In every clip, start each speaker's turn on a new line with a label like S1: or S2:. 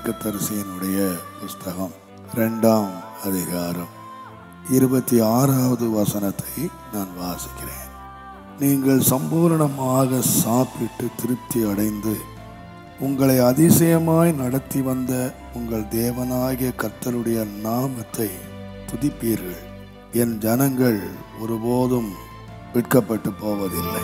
S1: தீர்க்கதரிசியினுடைய புஸ்தகம் இரண்டாம் அதிகாரம் இருபத்தி ஆறாவது வசனத்தை நான் வாசிக்கிறேன் நீங்கள் சம்பூரணமாக சாப்பிட்டு திருப்தி அடைந்து உங்களை அதிசயமாய் நடத்தி வந்த உங்கள் தேவனாகிய கர்த்தருடைய நாமத்தை துதிப்பீர்கள் என் ஜனங்கள் ஒருபோதும் விற்கப்பட்டு போவதில்லை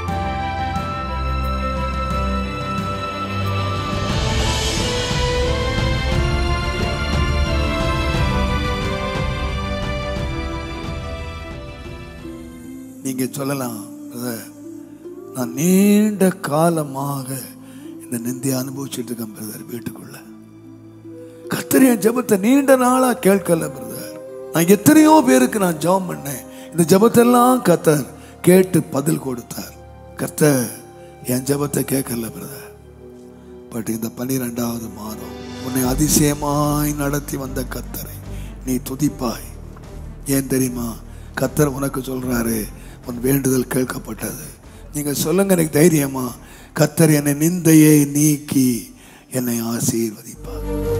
S1: நீங்க சொல்லலாம் "brother, நான் நீண்ட காலமாக இந்த நிந்தியை அனுபவிச்சுட்டு இருக்கேன் பிரதர் வீட்டுக்குள்ள கர்த்தர் என் ஜெபத்தை நீண்ட நாளா கேட்கல பிரதர் நான் எத்தனையோ பேருக்கு நான் ஜெபம் பண்ணேன் இந்த ஜெபத்தெல்லாம் கர்த்தர் கேட்டு பதில் கொடுத்தார் கர்த்தர் என் ஜெபத்தை கேட்கல பிரதர் பட் இந்த பன்னிரெண்டாவது மாதம் உன்னை அதிசயமாய் நடத்தி வந்த கர்த்தரை நீ துதிப்பாய் ஏன் தெரியுமா கர்த்தர் உனக்கு சொல்றாரு உன் வேண்டுதல் கேட்கப்பட்டது நீங்க சொல்லுங்க எனக்கு தைரியமா கர்த்தர் என்னை நிந்தையை நீக்கி என்னை ஆசீர்வதிப்பார்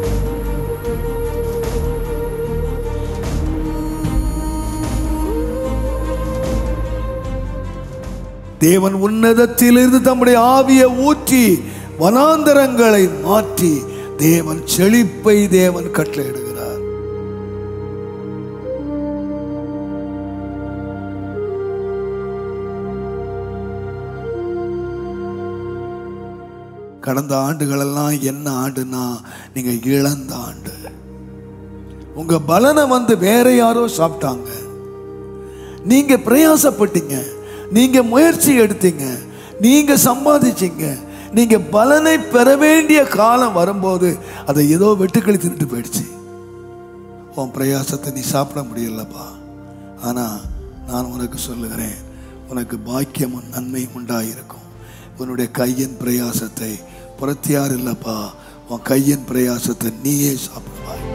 S1: தேவன் உன்னதத்திலிருந்து தம்முடைய ஆவியை ஊற்றி வனாந்தரங்களை மாற்றி தேவன் செழிப்பை தேவன் கட்டளையிடுகிறார் கடந்த ஆண்டுகளெல்லாம் என்ன ஆண்டுனா நீங்க இழந்த ஆண்டு உங்க பலனை வந்து வேற யாரோ சாப்பிட்டாங்க நீங்க பிரயாசப்பட்டீங்க நீங்க முயற்சி எடுத்தீங்க நீங்க சம்பாதிச்சீங்க நீங்க பலனை பெற வேண்டிய காலம் வரும்போது அதை ஏதோ வெட்டுக்களி தின்னுட்டு போயிடுச்சு உன் பிரயாசத்தை நீ சாப்பிட முடியலப்பா ஆனா நான் உனக்கு சொல்லுகிறேன் உனக்கு பாக்கியமும் நன்மையும் உண்டாயிருக்கும் உன்னுடைய கையின் பிரயாசத்தை புறத்தியார் இல்லப்பா உன் கையின் பிரயாசத்தை நீயே சாப்பிடுவாய்